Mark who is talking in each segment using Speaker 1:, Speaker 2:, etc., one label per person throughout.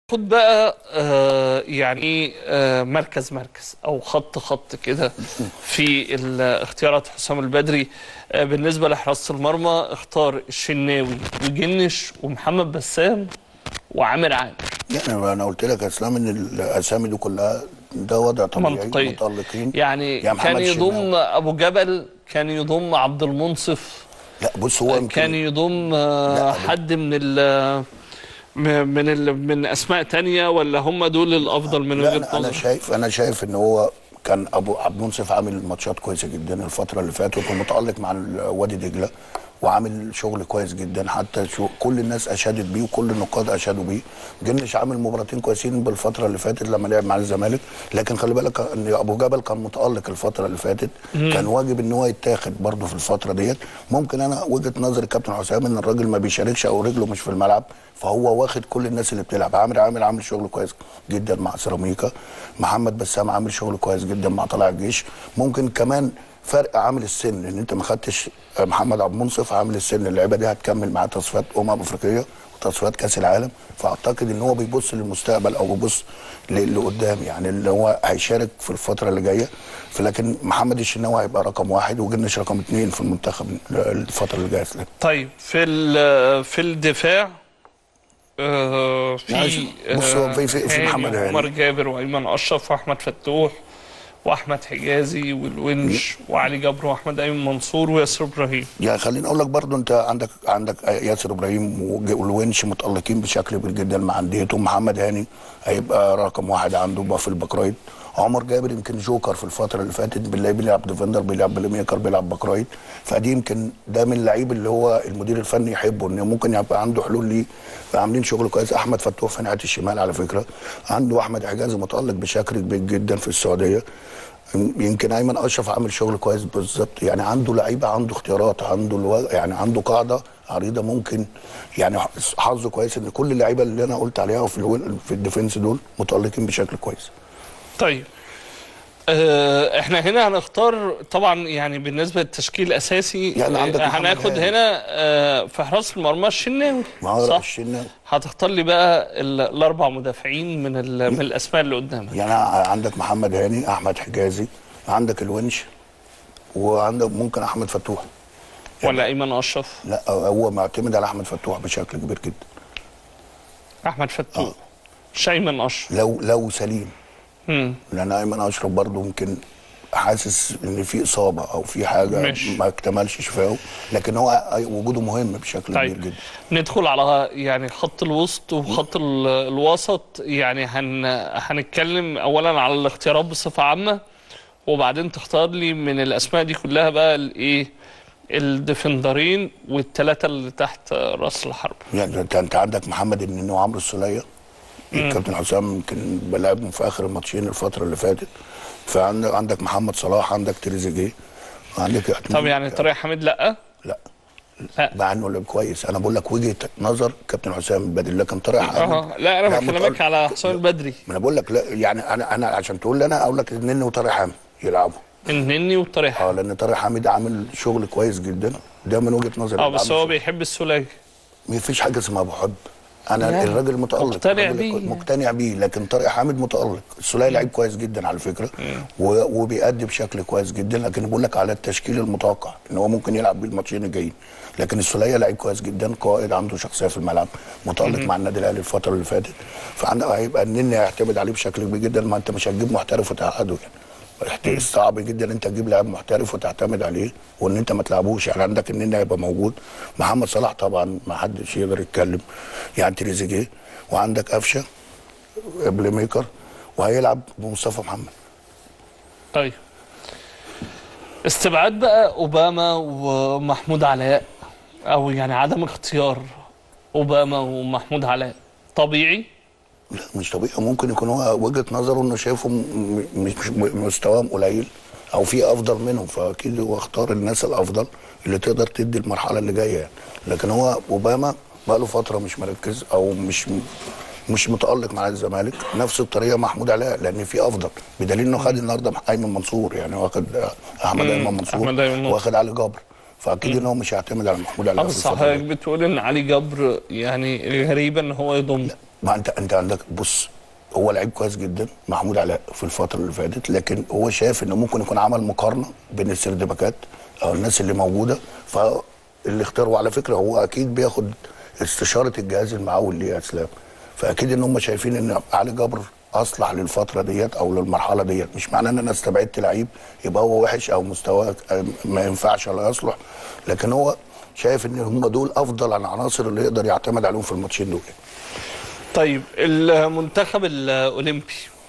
Speaker 1: خد بقى آه يعني آه مركز مركز او خط خط كده في ال- اختيارات حسام البدري آه بالنسبه لحراسه المرمى اختار الشناوي وجنش ومحمد بسام وعامر عامر
Speaker 2: يعني انا قلت لك يا اسلام ان الاسامي دي كلها ده وضع طبيعي
Speaker 1: منطقية.
Speaker 2: متالقين
Speaker 1: يعني
Speaker 2: يا محمد
Speaker 1: كان يضم
Speaker 2: الشناوي.
Speaker 1: ابو جبل كان يضم عبد المنصف
Speaker 2: لا بص هو يمكن
Speaker 1: كان يضم آه
Speaker 2: لا،
Speaker 1: حد من ال م- من ال من اسماء تانية ولا هم دول الافضل من
Speaker 2: لا
Speaker 1: وجهه
Speaker 2: انا, أنا
Speaker 1: نظرك
Speaker 2: شايف انا شايف ان هو كان ابو عبد المنصف عامل ماتشات كويسه جدا الفتره اللي فاتت ومتالق مع ال- وادي دجله وعامل شغل كويس جدا حتى شو كل الناس اشادت بيه وكل النقاد اشادوا بيه جنش عامل مباراتين كويسين بالفتره اللي فاتت لما لعب مع الزمالك لكن خلي بالك ان ابو جبل كان متالق الفتره اللي فاتت كان واجب ان هو يتاخد برضه في الفتره ديت ممكن انا وجهه نظري كابتن حسام ان الراجل ما بيشاركش او رجله مش في الملعب فهو واخد كل الناس اللي بتلعب عامر عامر عامل شغل كويس جدا مع سيراميكا محمد بسام عامل شغل كويس جدا مع طلائع الجيش ممكن كمان فرق عامل السن ان انت ما خدتش محمد عبد المنصف عامل السن اللعيبه دي هتكمل معاه تصفيات امم افريقيه وتصفيات كاس العالم فاعتقد ان هو بيبص للمستقبل او بيبص ل- لقدام يعني اللي هو هيشارك في الفتره اللي جايه فلكن محمد الشناوي هيبقى رقم واحد وجنش رقم اثنين في المنتخب الفتره اللي جايه اسلام
Speaker 1: طيب في ال- في الدفاع آه
Speaker 2: ماشي.
Speaker 1: في
Speaker 2: بص هو في- في- في
Speaker 1: هاني
Speaker 2: محمد هاني.
Speaker 1: عمر جابر وايمن اشرف واحمد فتوح واحمد حجازي والونش وعلي جبر واحمد ايمن منصور وياسر ابراهيم
Speaker 2: يعني خليني اقول لك برضو انت عندك عندك ياسر ابراهيم وج- والونش متالقين بشكل كبير جدا مع انديتهم محمد هاني هيبقى رقم واحد عنده بقى في الباك رايت عمر جابر يمكن جوكر في الفتره اللي فاتت بنلاقيه بيلعب ديفندر بيلعب بلاي ميكر بيلعب باك رايت فدي يمكن ده من اللعيب اللي هو المدير الفني يحبه ان ممكن يبقى عنده حلول ليه فعاملين شغل كويس احمد فتوح في ناحيه الشمال على فكره عنده احمد حجازي متالق بشكل كبير جدا في السعوديه يمكن ايمن اشرف عامل شغل كويس بالظبط يعني عنده لعيبه عنده اختيارات عنده الو... يعني عنده قاعده عريضه ممكن يعني حظه كويس ان كل اللعيبه اللي انا قلت عليها في الو... في الديفنس دول متالقين بشكل كويس
Speaker 1: طيب آه احنا هنا هنختار طبعا يعني بالنسبه للتشكيل الاساسي
Speaker 2: يعني عندك
Speaker 1: آه،
Speaker 2: محمد
Speaker 1: هناخد
Speaker 2: هاني.
Speaker 1: هنا آه في حراسه المرمى الشناوي
Speaker 2: ما هو
Speaker 1: صح
Speaker 2: الشناوي
Speaker 1: هتختار لي بقى ال- الاربع مدافعين من ال- من الاسماء اللي قدامك
Speaker 2: يعني عندك محمد هاني احمد حجازي عندك الونش وعندك ممكن احمد فتوح
Speaker 1: ولا ايمن اشرف
Speaker 2: لا هو معتمد على احمد فتوح بشكل كبير جدا
Speaker 1: احمد فتوح مش ايمن اشرف
Speaker 2: لو لو سليم
Speaker 1: مم.
Speaker 2: لان ايمن اشرف برضه ممكن حاسس ان في اصابه او في حاجه
Speaker 1: ماشي.
Speaker 2: ما اكتملش شفاؤه لكن هو وجوده مهم بشكل كبير
Speaker 1: طيب
Speaker 2: جدا
Speaker 1: ندخل على يعني خط الوسط وخط ال- الوسط يعني هن هنتكلم اولا على الاختيارات بصفه عامه وبعدين تختار لي من الاسماء دي كلها بقى الايه الديفندرين والثلاثه اللي تحت راس الحرب
Speaker 2: يعني انت انت عندك محمد النني وعمرو السوليه الكابتن حسام يمكن بلعبهم في اخر الماتشين الفتره اللي فاتت فعندك عندك محمد صلاح عندك تريزيجيه عندك
Speaker 1: طب يعني طارق حامد لا
Speaker 2: لا
Speaker 1: لا
Speaker 2: مع انه لعب كويس انا بقول لك وجهه نظر كابتن حسام البدري لكن طارق حامد
Speaker 1: اه لا انا بكلمك
Speaker 2: متألق.
Speaker 1: على حسام البدري
Speaker 2: ما انا بقول لك لا يعني انا انا عشان تقول لي انا اقول لك النني وطارق حامد يلعبوا
Speaker 1: النني وطارق
Speaker 2: اه
Speaker 1: حامد
Speaker 2: لان طارق حامد عامل شغل كويس جدا ده من وجهه نظري
Speaker 1: اه بس
Speaker 2: عامل
Speaker 1: هو
Speaker 2: شغل.
Speaker 1: بيحب السوليه
Speaker 2: ما فيش حاجه اسمها بحب انا
Speaker 1: لا،
Speaker 2: الراجل متالق
Speaker 1: مقتنع
Speaker 2: الراجل
Speaker 1: بيه يعني.
Speaker 2: مقتنع بيه لكن طارق حامد متالق السوليه لعيب كويس جدا على فكره و- وبيأدي بشكل كويس جدا لكن بقول لك على التشكيل المتوقع ان هو ممكن يلعب بيه الماتشين الجايين لكن السوليه لعيب كويس جدا قائد عنده شخصيه في الملعب متالق مع النادي الاهلي الفتره اللي فاتت فعندك هيبقى النني هيعتمد عليه بشكل كبير جدا ما انت مش هتجيب محترف وتعقده يعني صعب جدا انت تجيب لاعب محترف وتعتمد عليه وان انت ما تلعبوش يعني عندك النني هيبقى موجود محمد صلاح طبعا ما حدش يقدر يتكلم يعني تريزيجيه وعندك قفشه بلاي ميكر وهيلعب بمصطفى محمد
Speaker 1: طيب استبعاد بقى اوباما ومحمود علاء او يعني عدم اختيار اوباما ومحمود علاء طبيعي
Speaker 2: لا مش طبيعي ممكن يكون هو وجهه نظره انه شايفه م- م- مش مش- مستواهم قليل او في افضل منهم فاكيد هو اختار الناس الافضل اللي تقدر تدي المرحله اللي جايه يعني لكن هو اوباما بقى له فتره مش مركز او مش مش متالق مع الزمالك نفس الطريقه محمود علاء لان في افضل بدليل انه خد النهارده ايمن منصور يعني واخد احمد ايمن منصور
Speaker 1: أحمد أيمن منصور.
Speaker 2: واخد علي جبر فاكيد ان هو مش هيعتمد على محمود علاء
Speaker 1: اه
Speaker 2: في
Speaker 1: بس
Speaker 2: الفترة
Speaker 1: حضرتك
Speaker 2: دي.
Speaker 1: بتقول ان علي جبر يعني غريبه ان هو يضم
Speaker 2: ما انت انت عندك بص هو لعيب كويس جدا محمود علاء في الفتره اللي فاتت لكن هو شايف انه ممكن يكون عمل مقارنه بين السرد باكات او الناس اللي موجوده فاللي اختاره وعلى فكره هو اكيد بياخد استشاره الجهاز المعاون ليه يا اسلام فاكيد ان هم شايفين ان علي جبر اصلح للفتره ديت او للمرحله ديت مش معناه ان انا استبعدت لعيب يبقى هو وحش او مستواه ما ينفعش ولا يصلح لكن هو شايف ان هم دول افضل العناصر اللي يقدر يعتمد عليهم في الماتشين دول
Speaker 1: طيب المنتخب الاولمبي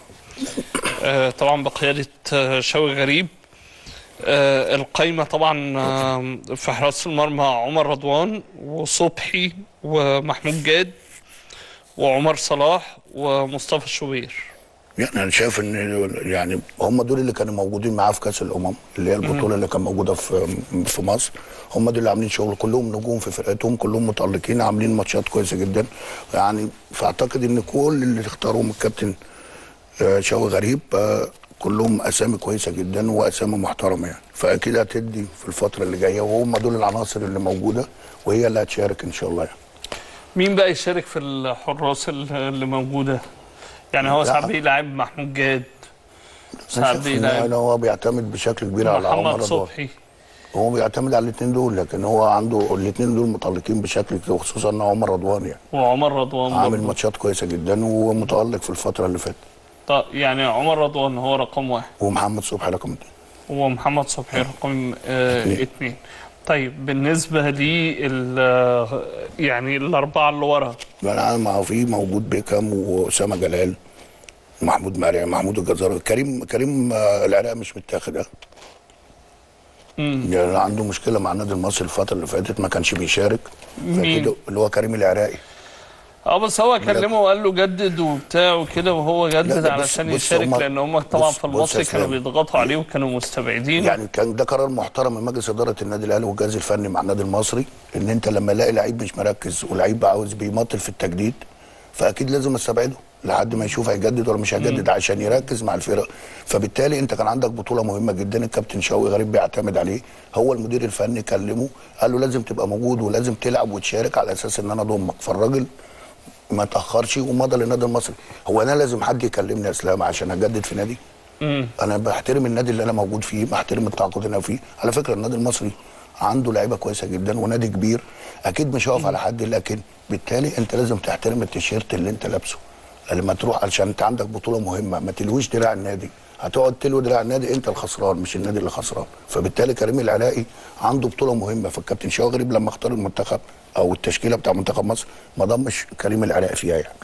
Speaker 1: آه، طبعا بقياده آه، شوقي غريب آه، القايمه طبعا آه، في حراسه المرمى عمر رضوان وصبحي ومحمود جاد وعمر صلاح ومصطفى الشوبير
Speaker 2: يعني انا شايف ان يعني هم دول اللي كانوا موجودين معاه في كاس الامم اللي هي البطوله اللي كانت موجوده في في مصر هم دول اللي عاملين شغل كلهم نجوم في فرقتهم كلهم متالقين عاملين ماتشات كويسه جدا يعني فاعتقد ان كل اللي اختاروهم الكابتن آه، شوقي غريب آه، كلهم اسامي كويسه جدا واسامي محترمه يعني فاكيد هتدي في الفتره اللي جايه وهم دول العناصر اللي موجوده وهي اللي هتشارك ان شاء الله يعني.
Speaker 1: مين بقى يشارك في الحراس اللي موجوده يعني هو
Speaker 2: لا.
Speaker 1: ساعات بيلعب محمود جاد ساعات
Speaker 2: شايف إن
Speaker 1: بيلعب
Speaker 2: هو بيعتمد بشكل كبير على عمر
Speaker 1: محمد
Speaker 2: رضوان
Speaker 1: صبحي
Speaker 2: هو بيعتمد على الاثنين دول لكن هو عنده الاثنين دول متالقين بشكل كبير وخصوصا ان عمر رضوان يعني
Speaker 1: وعمر رضوان
Speaker 2: عامل
Speaker 1: برضه.
Speaker 2: ماتشات كويسه جدا ومتالق في الفتره اللي فاتت
Speaker 1: طيب يعني عمر رضوان هو رقم واحد
Speaker 2: ومحمد صبحي رقم اثنين
Speaker 1: ومحمد صبحي رقم آه
Speaker 2: اتنين.
Speaker 1: اتنين طيب بالنسبة لي ال- يعني الأربعة اللي ورا
Speaker 2: يعني ما هو في موجود بيكام واسامه جلال محمود مرعي محمود الجزار كريم كريم آه، العراق مش متاخد اه
Speaker 1: مم.
Speaker 2: يعني عنده مشكله مع النادي المصري الفتره اللي فاتت ما كانش بيشارك
Speaker 1: مين؟
Speaker 2: فكده اللي هو كريم العراقي
Speaker 1: اه بس هو كلمه وقال له جدد وبتاع وكده وهو
Speaker 2: لا،
Speaker 1: جدد
Speaker 2: بص-
Speaker 1: علشان
Speaker 2: بص
Speaker 1: يشارك
Speaker 2: هما-
Speaker 1: لان هم طبعا
Speaker 2: بص-
Speaker 1: في
Speaker 2: بص
Speaker 1: المصري
Speaker 2: يا
Speaker 1: كانوا
Speaker 2: إسلام.
Speaker 1: بيضغطوا عليه وكانوا مستبعدين
Speaker 2: يعني كان ده قرار محترم من مجلس اداره النادي الاهلي والجهاز الفني مع النادي المصري ان انت لما الاقي لعيب مش مركز ولعيب عاوز بيمطل في التجديد فاكيد لازم استبعده لحد ما يشوف هيجدد ولا مش هيجدد عشان يركز مع الفرق فبالتالي انت كان عندك بطوله مهمه جدا الكابتن شوقي غريب بيعتمد عليه هو المدير الفني كلمه قال له لازم تبقى موجود ولازم تلعب وتشارك على اساس ان انا اضمك فالراجل ما تاخرش ومضى للنادي المصري هو انا لازم حد يكلمني يا اسلام عشان اجدد في نادي
Speaker 1: مم.
Speaker 2: انا بحترم النادي اللي انا موجود فيه بحترم التعاقد اللي انا فيه على فكره النادي المصري عنده لعيبه كويسه جدا ونادي كبير اكيد مش هقف على حد لكن بالتالي انت لازم تحترم التيشيرت اللي انت لابسه لما تروح علشان انت عندك بطوله مهمه ما تلويش دراع النادي هتقعد تلوي دراع النادي انت الخسران مش النادي اللي خسران فبالتالي كريم العراقي عنده بطوله مهمه فالكابتن شوقي غريب لما اختار المنتخب او التشكيله بتاع منتخب مصر ما ضمش كريم العراقي فيها يعني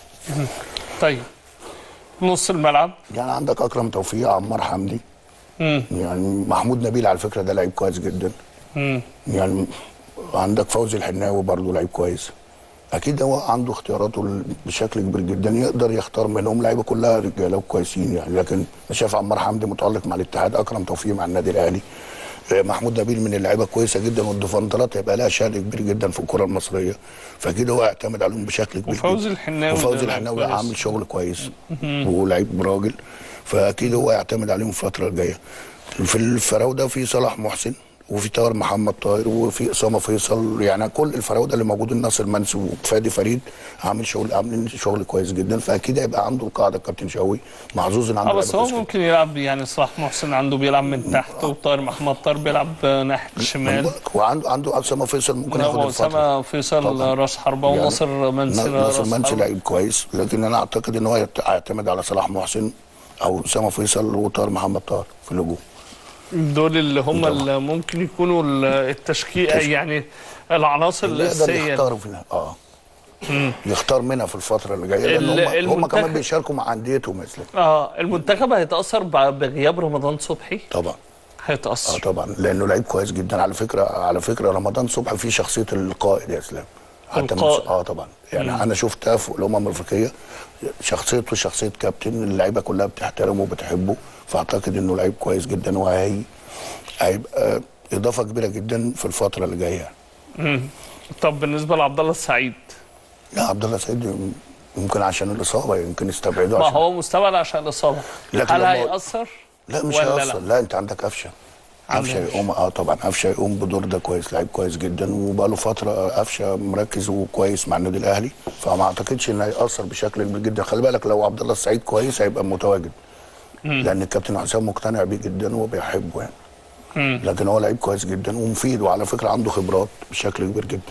Speaker 1: طيب نص الملعب
Speaker 2: يعني عندك اكرم توفيق عمار حمدي
Speaker 1: مم.
Speaker 2: يعني محمود نبيل على فكره ده لعيب كويس جدا
Speaker 1: مم.
Speaker 2: يعني عندك فوزي الحناوي برضه لعيب كويس اكيد هو عنده اختياراته بشكل كبير جدا يقدر يختار منهم لعيبه كلها رجاله وكويسين يعني لكن انا شايف عمار حمدي متالق مع الاتحاد اكرم توفيق مع النادي الاهلي آه، محمود نبيل من اللعيبه كويسه جدا والديفندرات هيبقى لها شأن كبير جدا في الكره المصريه فاكيد هو يعتمد عليهم بشكل كبير
Speaker 1: وفوزي
Speaker 2: جداً.
Speaker 1: الحناوي ده
Speaker 2: وفوزي
Speaker 1: لعيب
Speaker 2: الحناوي
Speaker 1: كويس.
Speaker 2: عامل شغل كويس ولعيب راجل فاكيد هو يعتمد عليهم الفتره الجايه في الفراوده في صلاح محسن وفي طاهر محمد طاهر وفي اسامه فيصل يعني كل الفراوده اللي موجودين ناصر منسي وفادي فريد عامل شغل عاملين شغل كويس جدا فاكيد هيبقى عنده القاعده الكابتن شوقي محظوظ ان عنده
Speaker 1: اه بس
Speaker 2: لعيبة
Speaker 1: هو
Speaker 2: كويسة
Speaker 1: ممكن يلعب يعني صلاح محسن عنده بيلعب من تحت وطاهر محمد طاهر بيلعب ناحية
Speaker 2: جداً.
Speaker 1: الشمال
Speaker 2: وعنده عنده اسامه فيصل ممكن ياخد
Speaker 1: هو
Speaker 2: الفتره
Speaker 1: اسامه فيصل
Speaker 2: طبعاً.
Speaker 1: راس حربه
Speaker 2: يعني
Speaker 1: وناصر منسي
Speaker 2: ناصر
Speaker 1: راس
Speaker 2: منسي
Speaker 1: حربة.
Speaker 2: لعيب كويس لكن انا اعتقد ان هو يت- هيعتمد على صلاح محسن او اسامه فيصل وطاهر محمد طاهر في الهجوم
Speaker 1: دول اللي هم
Speaker 2: طبعاً.
Speaker 1: اللي ممكن يكونوا ال- التشكيل يعني العناصر
Speaker 2: اللي يقدر
Speaker 1: الاساسيه
Speaker 2: يختار فيها اه يختار منها في الفتره اللي جايه لان
Speaker 1: ال-
Speaker 2: هم هم
Speaker 1: المنتخب-
Speaker 2: كمان بيشاركوا مع انديتهم مثلا
Speaker 1: اه المنتخب هيتاثر ب- بغياب رمضان صبحي
Speaker 2: طبعا اه
Speaker 1: هيتاثر
Speaker 2: طبعا لانه لعيب كويس جدا على فكره على فكره رمضان صبحي فيه شخصيه القائد يا اسلام حتى من-
Speaker 1: القائد.
Speaker 2: اه طبعا يعني انا شفتها في الامم الافريقيه شخصيته شخصيه كابتن اللعيبه كلها بتحترمه وبتحبه فاعتقد انه لعيب كويس جدا وهي هيبقى اضافه كبيره جدا في الفتره اللي جايه
Speaker 1: مم. طب بالنسبه لعبد الله السعيد
Speaker 2: لا عبد الله سعيد يمكن عشان الاصابه يمكن يستبعدوه
Speaker 1: ما
Speaker 2: عشان
Speaker 1: هو مستبعد عشان الاصابه
Speaker 2: لكن
Speaker 1: هل
Speaker 2: لما-
Speaker 1: هيأثر؟
Speaker 2: لا مش
Speaker 1: ولا
Speaker 2: هيأثر لا انت عندك قفشه قفشه يقوم اه طبعا قفشه يقوم بدور ده كويس لعيب كويس جدا وبقى له فتره قفشه مركز وكويس مع النادي الاهلي فما اعتقدش انه هيأثر بشكل كبير جدا خلي بالك لو عبد الله السعيد كويس هيبقى متواجد لان الكابتن حسام مقتنع بيه جدا وبيحبه يعني
Speaker 1: مم.
Speaker 2: لكن هو لعيب كويس جدا ومفيد وعلى فكره عنده خبرات بشكل كبير جدا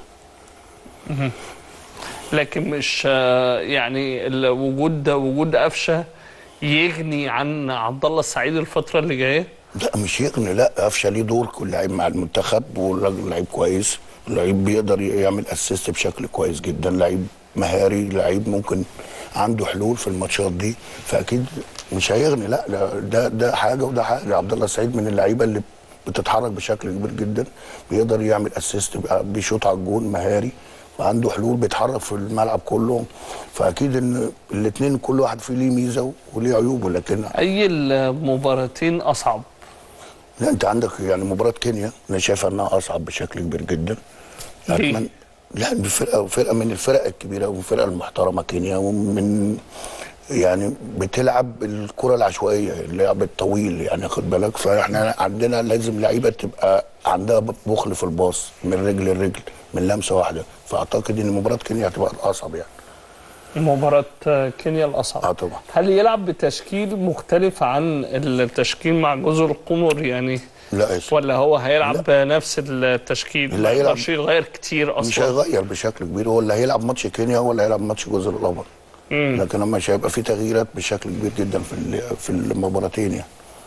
Speaker 1: لكن مش آه، يعني ال- وجود وجود قفشه يغني عن عبد الله السعيد الفتره اللي جايه
Speaker 2: لا مش يغني لا قفشه ليه دور كل لعيب مع المنتخب والراجل لعيب كويس لعيب بيقدر يعمل اسيست بشكل كويس جدا لعيب مهاري لعيب ممكن عنده حلول في الماتشات دي فاكيد مش هيغني لا لا، ده ده حاجه وده حاجه عبد الله السعيد من اللعيبه اللي بتتحرك بشكل كبير جدا بيقدر يعمل اسيست بيشوط على الجون مهاري وعنده حلول بيتحرك في الملعب كله فاكيد ان الاثنين كل واحد فيه ليه ميزه وليه عيوبه لكن
Speaker 1: اي المباراتين اصعب
Speaker 2: لا انت عندك يعني مباراه كينيا انا شايفها انها اصعب بشكل كبير جدا
Speaker 1: ليه؟
Speaker 2: أتمنى لا دي فرقه فرقه من الفرق الكبيره والفرقه المحترمه كينيا ومن يعني بتلعب الكره العشوائيه اللعب الطويل يعني خد بالك فاحنا عندنا لازم لعيبه تبقى عندها بخل في الباص من رجل لرجل من لمسه واحده فاعتقد ان مباراه كينيا هتبقى الاصعب يعني
Speaker 1: مباراه آه، كينيا الاصعب
Speaker 2: اه طبعا
Speaker 1: هل يلعب بتشكيل مختلف عن التشكيل مع جزر القمر يعني
Speaker 2: لا يس-
Speaker 1: ولا هو هيلعب نفس التشكيل
Speaker 2: اللي
Speaker 1: ما
Speaker 2: هيلعب-
Speaker 1: يقدرش يغير كتير
Speaker 2: مش
Speaker 1: اصلا
Speaker 2: هيغير بشكل كبير هو اللي هيلعب ماتش كينيا هو اللي هيلعب ماتش جزر القمر لكن مش هيبقى في تغييرات بشكل كبير جدا في ال- في المباراتين يعني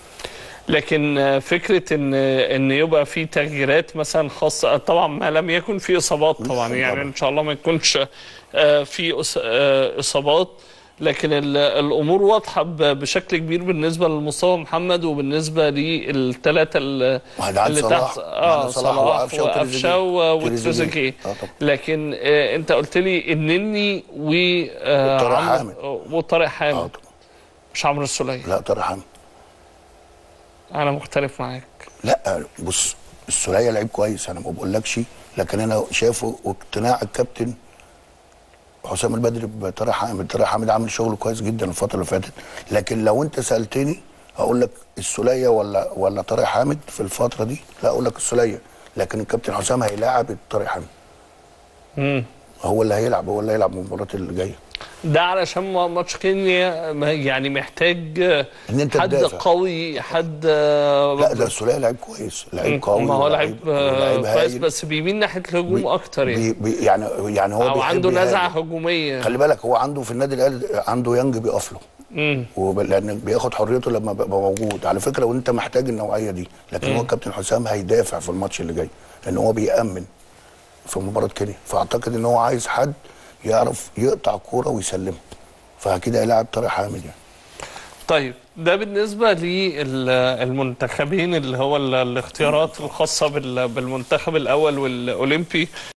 Speaker 1: لكن آه، فكره ان ان يبقى في تغييرات مثلا خاصه طبعا ما لم يكن في اصابات طبعا يعني
Speaker 2: طبعاً.
Speaker 1: ان شاء الله ما يكونش آه، في أص- آه، اصابات لكن ال- الامور واضحه ب- بشكل كبير بالنسبه لمصطفى محمد وبالنسبه للثلاثه اللي
Speaker 2: وعند عند
Speaker 1: اللي
Speaker 2: صلاح.
Speaker 1: تحت
Speaker 2: وعند
Speaker 1: اه
Speaker 2: صلاح
Speaker 1: صلاح
Speaker 2: وقفشة
Speaker 1: وقفشه و-
Speaker 2: وتريزيجيه.
Speaker 1: وتريزيجيه
Speaker 2: آه طبعاً.
Speaker 1: لكن آه انت قلت لي النني و آه،
Speaker 2: وطارق
Speaker 1: عمرو-
Speaker 2: حامد.
Speaker 1: وطارق
Speaker 2: اه
Speaker 1: حامد
Speaker 2: طبعا
Speaker 1: مش عمرو السوليه
Speaker 2: لا طارق حامد
Speaker 1: انا مختلف معاك
Speaker 2: لا بص السوليه لعيب كويس انا ما بقولكش لكن انا شايفه واقتناع الكابتن حسام البدري بطارق حامد طارق حامد عامل شغل كويس جدا الفتره اللي فاتت لكن لو انت سالتني هقول لك السوليه ولا ولا طارق حامد في الفتره دي لا اقول لك السوليه لكن الكابتن حسام هيلاعب طارق حامد
Speaker 1: مم.
Speaker 2: هو اللي هيلعب هو اللي هيلعب المباراه اللي جايه
Speaker 1: ده علشان ما- ماتش كينيا ما- يعني محتاج آه،
Speaker 2: ان انت
Speaker 1: حد
Speaker 2: تدافع
Speaker 1: قوي حد آه،
Speaker 2: لا ده السوليه لعيب كويس لعيب قوي
Speaker 1: ما هو
Speaker 2: ولعيب-
Speaker 1: لعيب آه،
Speaker 2: ولعيب
Speaker 1: كويس
Speaker 2: هايل.
Speaker 1: بس بيميل ناحيه الهجوم
Speaker 2: بي-
Speaker 1: اكتر يعني
Speaker 2: بي بي يعني يعني هو
Speaker 1: او
Speaker 2: بيحب
Speaker 1: عنده نزعه
Speaker 2: يهاجم.
Speaker 1: هجوميه
Speaker 2: خلي بالك هو عنده في النادي الاهلي عنده يانج بيقف له
Speaker 1: مم.
Speaker 2: وب- لان بياخد حريته لما بيبقى موجود على فكره وانت محتاج النوعيه دي لكن هو الكابتن حسام هيدافع في الماتش اللي جاي لان هو بيأمن في مباراه كينيا فاعتقد ان هو عايز حد يعرف يقطع كوره ويسلمها فاكيد هيلاعب طارق حامد يعني
Speaker 1: طيب ده بالنسبة للمنتخبين اللي هو ال- الاختيارات الخاصة بال- بالمنتخب الأول والأولمبي